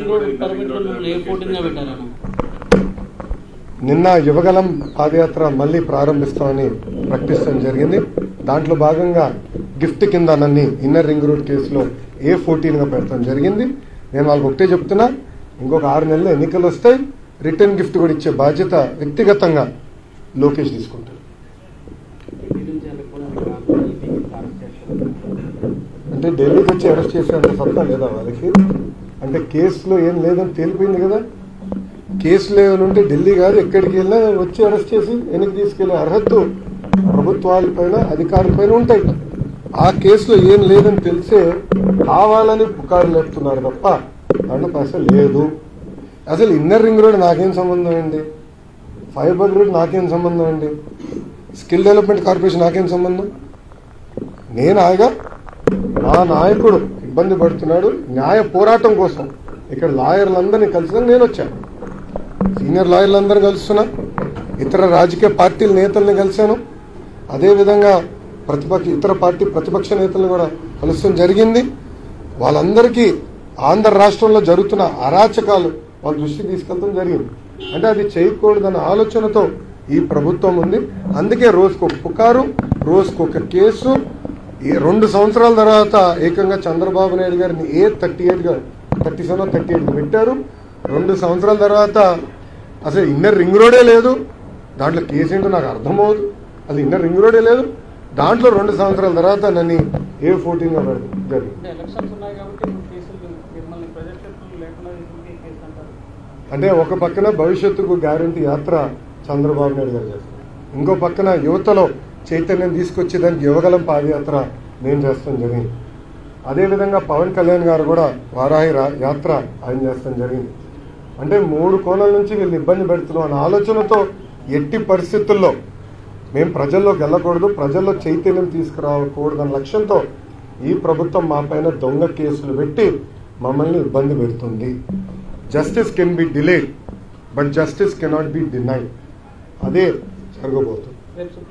road permit ఏ fourteen గా పెట్టారన్న నిన్న యువగలం పాదయాత్ర మళ్ళీ ప్రారంభిస్తామని ప్రకటించడం జరిగింది దాంట్లో భాగంగా గిఫ్ట్ కింద నన్ను ఇన్నర్ రింగ్ రోడ్ కేసులో ఏ గా పెడతాం జరిగింది నేను వాళ్ళకి ఒకటే చెప్తున్నా ఇంకొక ఆరు నెలలు ఎన్నికలు వస్తాయి రిటర్న్ గిఫ్ట్ కూడా ఇచ్చే బాధ్యత వ్యక్తిగతంగా లోకేష్ తీసుకుంటాడు అంటే ఢిల్లీకి వచ్చి అరెస్ట్ చేసేంత సత్తా లేదా వాళ్ళకి అంటే కేసులో ఏం లేదని తేలిపోయింది కదా కేసులు ఏమైనా ఉంటే ఢిల్లీ కాదు ఎక్కడికి వెళ్ళినా వచ్చి అరెస్ట్ చేసి వెనక్కి తీసుకెళ్లే అర్హత ప్రభుత్వాలపైన అధికారులపైన ఉంటాయి ఆ కేసులో ఏం లేదని తెలిసే కావాలని పుకారు లేపుతున్నారు తప్ప దాంట్లో అసలు లేదు అసలు ఇన్నర్ రింగ్ రోడ్ నాకేం సంబంధం అండి ఫైబర్ రోడ్ నాకేం సంబంధం అండి స్కిల్ డెవలప్మెంట్ కార్పొరేషన్ నాకేం సంబంధం నేను ఆగా మా నాయకుడు ఇబ్బంది పడుతున్నాడు న్యాయ పోరాటం కోసం ఇక్కడ లాయర్లందరినీ కలిసి నేను వచ్చాను సీనియర్ లాయర్లందరినీ కలుస్తున్నా ఇతర రాజకీయ పార్టీల నేతల్ని కలిశాను అదేవిధంగా ప్రతిపక్ష ఇతర పార్టీ ప్రతిపక్ష నేతలను కూడా కలుస్తాం జరిగింది వాళ్ళందరికీ ఆంధ్ర రాష్ట్రంలో జరుగుతున్న అరాచకాలు వాళ్ళ దృష్టికి తీసుకెళ్తాం జరిగింది అంటే అది చేయకూడదన్న ఆలోచనతో ఈ ప్రభుత్వం ఉంది అందుకే రోజుకు ఒక పుకారు రోజుకు ఒక కేసు ఈ రెండు సంవత్సరాల తర్వాత ఏకంగా చంద్రబాబు నాయుడు గారిని ఏ థర్టీ ఎయిట్గా థర్టీ సెవెన్ థర్టీ ఎయిట్ పెట్టారు రెండు సంవత్సరాల తర్వాత అసలు ఇన్నర్ రింగ్ రోడే లేదు దాంట్లో కేసు ఏంటో నాకు అర్థమవుదు అసలు ఇన్నర్ రింగ్ రోడే లేదు దాంట్లో రెండు సంవత్సరాల తర్వాత నన్ను ఏ ఫోర్టీన్గా పెడతాం జరిగింది అంటే ఎలక్షన్స్ ఉన్నాయి కాబట్టి ఇప్పుడు కేసులు మిమ్మల్ని ప్రజాక్షేత్రం లేకుండా తీసుకుంటే కేసు అంటారు అంటే ఒక పక్కన భవిష్యత్తుకు గ్యారంటీ యాత్ర చంద్రబాబు నాయుడు గారు చేస్తారు ఇంకో పక్కన యువతలో చైతన్యం తీసుకొచ్చేదానికి యువగలం పాదయాత్ర నేను చేస్తాం జరిగింది అదేవిధంగా పవన్ కళ్యాణ్ గారు కూడా వారాహి రా- యాత్ర ఆయన చేస్తాం జరిగింది అంటే మూడు కోణాల నుంచి వీళ్ళు ఇబ్బంది పెడుతున్నాం అనే ఆలోచనతో ఎట్టి పరిస్థితుల్లో మేము ప్రజల్లోకి వెళ్ళకూడదు ప్రజల్లో చైతన్యం తీసుకురాకూడదు అన్న లక్ష్యంతో ఈ ప్రభుత్వం మా పైన దొంగ కేసులు పెట్టి మమ్మల్ని ఇబ్బంది పెడుతుంది justice can be delayed but justice cannot be denied అదే జరగబోతుంది రేపు